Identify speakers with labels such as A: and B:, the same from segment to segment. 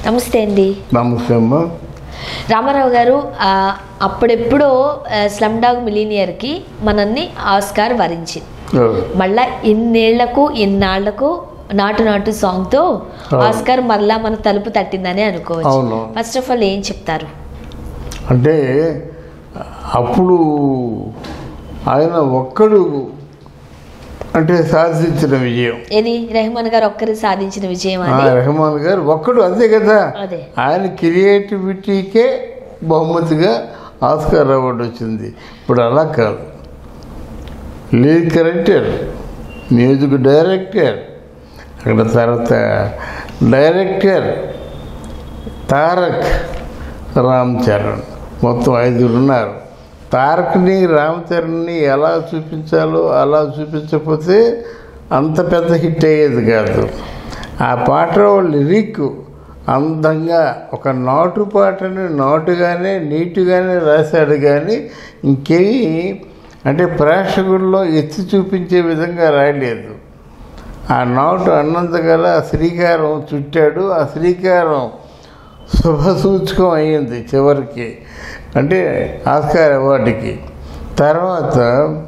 A: నమస్తే అండి
B: నమస్తే అమ్మా
A: రామారావు గారు ఆ, అప్పుడెప్పుడో ఆ, స్లమ్ డాగ్ మిలీనియర్కి మనల్ని ఆస్కార్ వరించింది మళ్ళా ఇన్నేళ్లకు ఇన్నాళ్లకు నాటు నాటు సాంగ్తో ఆస్కార్ మరలా మన తలుపు తట్టిందని అనుకోవచ్చు
B: అవును.
A: ఫస్ట్ ఆఫ్ ఆల్ ఏం చెప్తారు
B: అంటే అప్పుడు ఆయన ఒక్కడు అంటే సాధించిన విజయం
A: ఏది రెహమాన్ గారు ఒక్కరి సాధించిన విజయం
B: ఆ
A: అది
B: రెహమాన్ గారు ఒక్కడు అంతే కదా
A: అదే
B: ఆయన క్రియేటివిటీకే బహుమతిగా ఆస్కార్ అవార్డు వచ్చింది ఇప్పుడు అలా కాదు లీడ్ కరెక్టర్ మ్యూజిక్ డైరెక్టర్ అక్కడ తర్వాత డైరెక్టర్ తారక్ రామ్ చరణ్ మొత్తం ఐదుగురు ఉన్నారు తారక్ని రామ్ చరణ్ని ఎలా చూపించాలో అలా చూపించకపోతే అంత పెద్ద హిట్ అయ్యేది కాదు ఆ పాటలో లిరిక్ అందంగా ఒక నాటు పాటని నాటుగానే నీటుగానే రాశాడు కానీ ఇంకేమీ అంటే ప్రేక్షకుల్లో ఎత్తి చూపించే విధంగా రాయలేదు ఆ నాటు అన్నంతగల ఆ శ్రీకారం చుట్టాడు ఆ శ్రీకారం శుభసూచకం అయ్యింది చివరికి అంటే ఆస్కార్ అవార్డుకి తర్వాత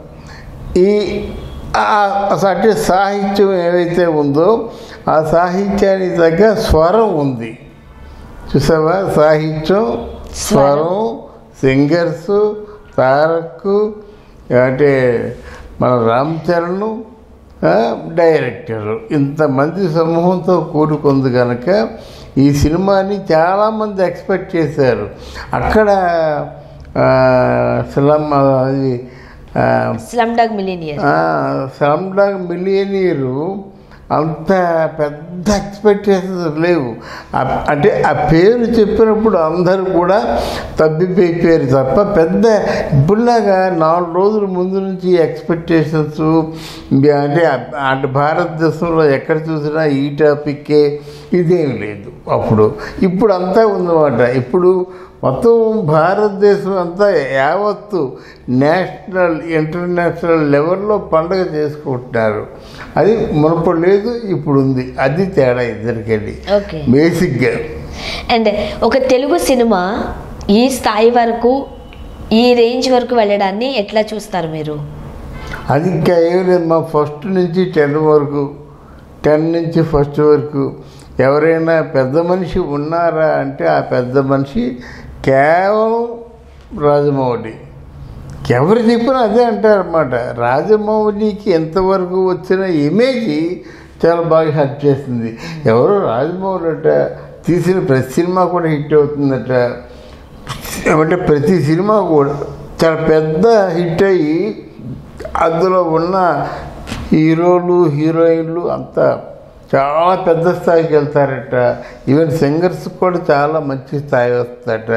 B: ఈ ఆ- అంటే సాహిత్యం ఏవైతే ఉందో ఆ సాహిత్యానికి తగ్గ స్వరం ఉంది చూసావా సాహిత్యం స్వరం సింగర్స్ తారక్ అంటే మన రామ్ చరణ్ ఆ, డైరెక్టర్ ఇంతమంది సమూహంతో కూడుకుంది కనుక ఈ సినిమాని చాలామంది ఎక్స్పెక్ట్ చేశారు అక్కడ ఆ, స్లమ్ అది ఆ,
A: Slumdog Millionaire
B: Slumdog Millionaire అంత పెద్ద ఎక్స్పెక్టేషన్స్ లేవు ఆ- అంటే ఆ పేరు చెప్పినప్పుడు అందరూ కూడా తబ్బిపోయిపోయారు తప్ప పెద్ద ఇప్పుడులాగా నాలుగు రోజుల ముందు నుంచి ఎక్స్పెక్టేషన్స్ అంటే అంటే భారతదేశంలో ఎక్కడ చూసినా ఈ టాపిక్కే ఇదేం లేదు అప్పుడు ఇప్పుడు అంతా ఉందన్నమాట ఇప్పుడు మొత్తం భారతదేశం అంతా యావత్తు నేషనల్ ఇంటర్నేషనల్ లెవెల్లో పండగ చేసుకుంటున్నారు అది మునపడు లేదు ఇప్పుడు ఉంది అది తేడా ఇద్దరికెళ్ళి
A: ఓకే
B: బేసిక్గా
A: అండ్ ఒక తెలుగు సినిమా ఈ స్థాయి వరకు ఈ రేంజ్ వరకు వెళ్ళడాన్ని ఎట్లా చూస్తారు మీరు
B: అది ఇంకా ఏం లేదు మా ఫస్ట్ నుంచి టెన్ వరకు టెన్ నుంచి ఫస్ట్ వరకు ఎవరైనా పెద్ద మనిషి ఉన్నారా అంటే ఆ పెద్ద మనిషి కేవలం రాజమౌళి ఎవరు చెప్పినా అదే అంటారన్నమాట రాజమౌళికి ఎంతవరకు వచ్చిన ఇమేజ్ చాలా బాగా హెల్ప్ చేసింది ఎవరు రాజమౌళి అట తీసిన ప్రతి సినిమా కూడా హిట్ అవుతుందట ఏమంటే ప్రతి సినిమా కూడా చాలా పెద్ద హిట్ అయ్యి అందులో ఉన్న హీరోలు హీరోయిన్లు అంతా చాలా పెద్ద స్థాయికి వెళ్తారట ఈవెన్ సింగర్స్ కూడా చాలా మంచి స్థాయి వస్తారట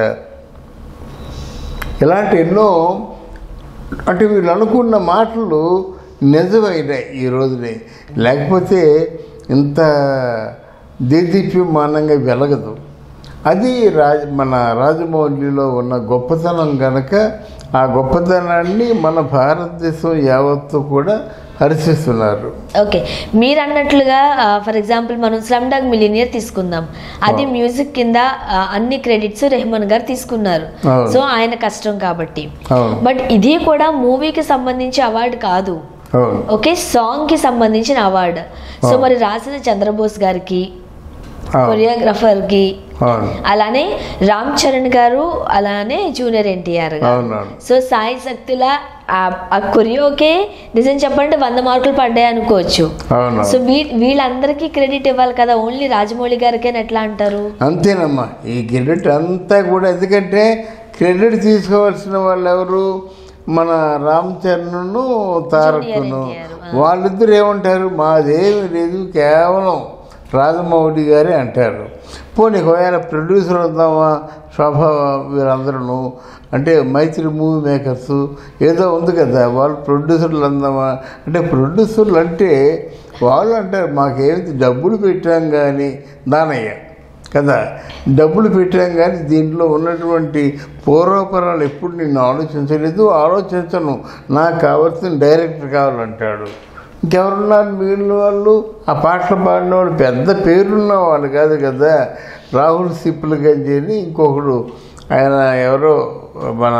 B: ఇలాంటి ఎన్నో అంటే వీళ్ళు అనుకున్న మాటలు నిజమైనాయి ఈ రోజునే లేకపోతే ఇంత దేదీప్యమానంగా వెలగదు అది రాజ మన రాజమౌళిలో ఉన్న గొప్పతనం గనక ఆ గొప్పతనాన్ని మన భారతదేశం యావత్తు కూడా హర్షిస్తున్నారు
A: ఓకే మీరు అన్నట్లుగా ఫర్ ఎగ్జాంపుల్ మనం స్లమ్ డాగ్ మిలీనియర్ తీసుకుందాం అది మ్యూజిక్ కింద ఆ, అన్ని క్రెడిట్స్ రెహమాన్ గారు తీసుకున్నారు
B: అవును.
A: సో ఆయన కష్టం కాబట్టి
B: అవును
A: బట్ ఇది కూడా మూవీకి సంబంధించి అవార్డు కాదు
B: అవును
A: ఓకే సాంగ్ కి సంబంధించిన అవార్డు సో
B: అవును.
A: మరి రాసిన చంద్రబోస్ గారికి
B: అవును
A: కొరియోగ్రఫర్ కి
B: అవును
A: అలానే రామ్ చరణ్ గారు అలానే జూనియర్ ఎన్టీఆర్ గారు
B: అవునవును
A: సో సాయి శక్తుల ఆ- ఆ కొరియోకే నిజం చెప్పండి వంద మార్కులు పడ్డాయి అనుకోవచ్చు
B: అవును
A: సో వీ వీళ్ళందరికీ క్రెడిట్ ఇవ్వాలి కదా ఓన్లీ రాజమౌళి గారికే ఎట్లా అంటారు
B: అంతేనమ్మా ఈ క్రెడిట్ అంతా కూడా ఎందుకంటే క్రెడిట్ తీసుకోవాల్సిన వాళ్ళు ఎవరు మన రామ్ చరణ్ను తారక్ను
A: ఎన్టీఆర్, ఆ.
B: వాళ్ళిద్దరు ఏమంటారు మాదేమి లేదు కేవలం రాజమౌళి గారే అంటారు పోనీ ఒకవేళ ప్రొడ్యూసర్ వద్దామా శోభ వీరందరూ అంటే మైత్రి మూవీ మేకర్స్ ఏదో ఉంది కదా వాళ్ళు ప్రొడ్యూసర్లు అందామా అంటే ప్రొడ్యూసర్లు అంటే వాళ్ళు అంటారు మాకేమిటి డబ్బులు పెట్టాం కానీ దానయ్య కదా డబ్బులు పెట్టాం కానీ దీంట్లో ఉన్నటువంటి పూర్వపరాలు ఎప్పుడు నేను ఆలోచించలేదు ఆలోచించను నాకు కావాల్సిన డైరెక్టర్ కావాలంటాడు ఇంకెవరున్నారు మిగిలిన వాళ్ళు ఆ పాటలు పాడిన వాళ్ళు పెద్ద పేరున్న వాళ్ళు కాదు కదా రాహుల్ సిప్పుల గంజి అని ఇంకొకడు ఆయన ఎవరో మన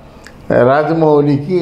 B: రాజమౌళికి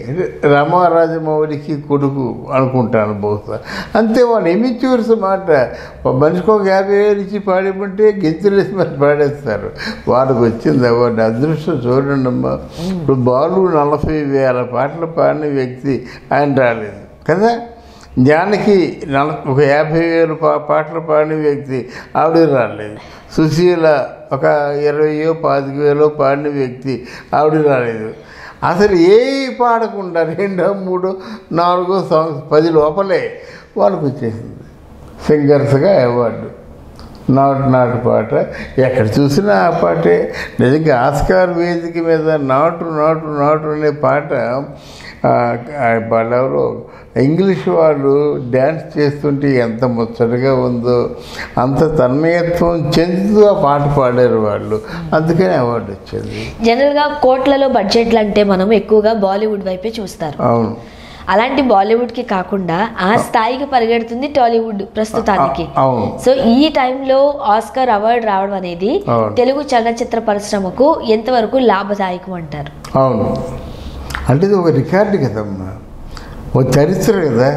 B: రమా రాజమౌళికి కొడుకు అనుకుంటాను బహుశా అంతే వాళ్ళు ఎమిచ్యూర్స్ మాట ఒక మనిషికి ఒక యాభై వేలు ఇచ్చి పాడేమంటే గెంతులేసి మరి పాడేస్తారు వాళ్ళకి వచ్చింది అవార్డు అదృష్టం చూడండి అమ్మా ఇప్పుడు బాలు నలభై వేల పాటలు పాడిన వ్యక్తి ఆయన రాలేదు కదా జానకి నల ఒక యాభై వేలు పా పాటలు పాడిన వ్యక్తి ఆవిడ రాలేదు సుశీల ఒక ఇరవయో పాతిక వేలో పాడిన వ్యక్తి ఆవిడ రాలేదు అసలు ఏ పాడకుండా రెండో మూడో నాలుగో సాంగ్స్ పది లోపలే వాళ్ళకి వచ్చేసింది సింగర్స్గా అవార్డు నాటు నాటు పాట ఎక్కడ చూసినా ఆ పాటే నిజంగా ఆస్కార్ వేదిక మీద నాటు నాటు నాటు అనే పాట ఆ, ఆ వాళ్ళెవరో ఇంగ్లీష్ వాళ్ళు డ్యాన్స్ చేస్తుంటే ఎంత ముచ్చటగా ఉందో అంత తన్మయత్వం చెందుతూ ఆ పాట పాడారు వాళ్ళు అందుకని అవార్డు వచ్చింది
A: జనరల్గా కోట్లలో బడ్జెట్లు అంటే మనం ఎక్కువగా బాలీవుడ్ వైపే చూస్తారు
B: అవును
A: అలాంటి బాలీవుడ్కి కాకుండా ఆ స్థాయికి పరిగెడుతుంది టాలీవుడ్ ప్రస్తుతానికి
B: అవును
A: సో ఈ టైంలో ఆస్కార్ అవార్డు రావడం అనేది
B: అవును.
A: తెలుగు చలనచిత్ర పరిశ్రమకు ఎంతవరకు లాభదాయకం అంటారు
B: అవును అంటే ఇది ఒక రికార్డు కదమ్మా ఒక చరిత్ర కదా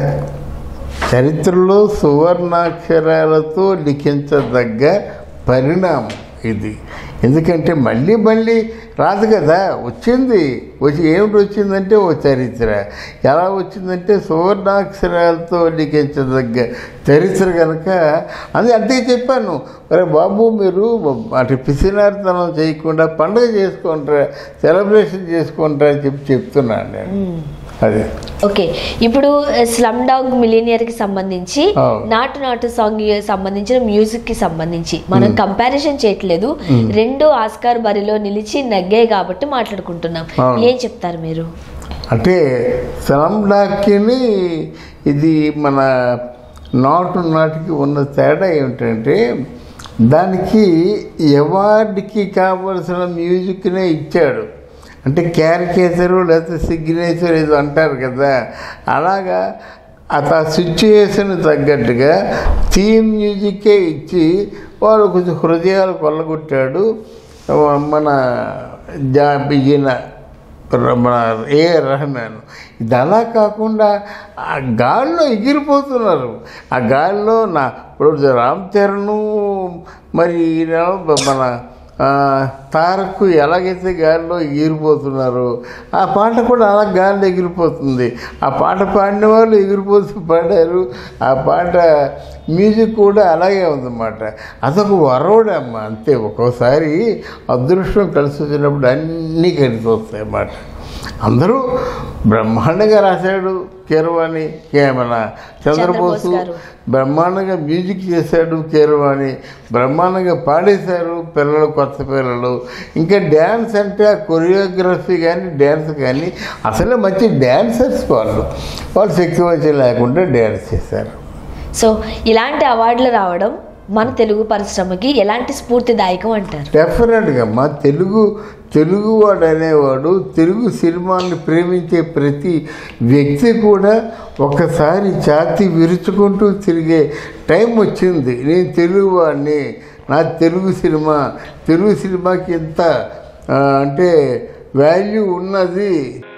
B: చరిత్రలో సువర్ణాక్షరాలతో లిఖించదగ్గ పరిణామం ఇది ఎందుకంటే మళ్ళీ మళ్ళీ రాదు కదా వచ్చింది వచ్చి ఏమిటి వచ్చిందంటే ఓ చరిత్ర ఎలా వచ్చిందంటే సువర్ణాక్షరాలతో లిఖించదగ్గ చరిత్ర కనుక అది అంతే చెప్పాను అరే బాబు మీరు అటు పిసినారితనం చేయకుండా పండుగ చేసుకుంటారా సెలబ్రేషన్ చేసుకుంటారా అని చెప్పి చెప్తున్నాను నేను అదే
A: ఓకే ఇప్పుడు స్లమ్ డాగ్ మిలీనియర్ కి సంబంధించి
B: అవును.
A: నాటు నాటు సాంగ్ సంబంధించిన మ్యూజిక్ కి సంబంధించి మనం కంపారిజన్ చేయట్లేదు రెండు ఆస్కార్ బరిలో నిలిచి నగ్గాయి కాబట్టి మాట్లాడుకుంటున్నాం
B: అవును.
A: ఏం చెప్తారు మీరు
B: అంటే సలం డాక్కిని ఇది మన నాటు నాటికి ఉన్న తేడా ఏమిటంటే దానికి అవార్డుకి కావలసిన మ్యూజిక్నే ఇచ్చాడు అంటే క్యారికేచరు లేకపోతే సిగ్నేచర్ ఏదో అంటారు కదా అలాగా అత సిచ్యుయేషన్ తగ్గట్టుగా థీమ్ మ్యూజిక్కే ఇచ్చి వాడు కొంచెం హృదయాలు కొల్లగొట్టాడు మన జా ఈయన మన ఏ రహమాన్ ఇది అలా కాకుండా ఆ గాల్లో ఎగిరిపోతున్నారు ఆ గాల్లో నా ఇప్పుడు రామ్ చరణ్ మరి ఈయన మన ఆ, తారక్ ఎలాగైతే గాలిలో ఎగిరిపోతున్నారు ఆ పాట కూడా అలా గాలిలో ఎగిరిపోతుంది ఆ పాట పాడిన వాళ్ళు ఎగిరిపోతూ పాడారు ఆ పాట మ్యూజిక్ కూడా అలాగే ఉందన్నమాట అదొక వరవడే అమ్మ అంతే ఒక్కోసారి అదృష్టం కలిసి వచ్చినప్పుడు అన్నీ కలిసి వస్తాయి అన్నమాట అందరూ బ్రహ్మాండంగా రాశాడు కీరవాణి మన చంద్రబోసు
A: గారు.
B: బ్రహ్మాండంగా మ్యూజిక్ చేశాడు కీరవాణి బ్రహ్మాండంగా పాడేశారు పిల్లలు కొత్త పిల్లలు ఇంకా డ్యాన్స్ అంటే ఆ కొరియోగ్రఫీ కానీ డ్యాన్స్ కానీ అసలే మంచి డ్యాన్సర్స్ వాళ్ళు వాళ్ళు శక్తి వచ్చి లేకుండా డ్యాన్స్ చేశారు
A: సో ఇలాంటి అవార్డులు రావడం మన తెలుగు పరిశ్రమకి ఎలాంటి స్ఫూర్తిదాయకం అంటారు
B: డెఫినెట్గా మా తెలుగు తెలుగువాడు అనేవాడు తెలుగు సినిమాని ప్రేమించే ప్రతి వ్యక్తి కూడా ఒకసారి ఛాతి విరుచుకుంటూ తిరిగే టైం వచ్చింది నేను తెలుగువాడిని నా తెలుగు సినిమా తెలుగు సినిమాకి ఇంత ఆ, అంటే వాల్యూ ఉన్నది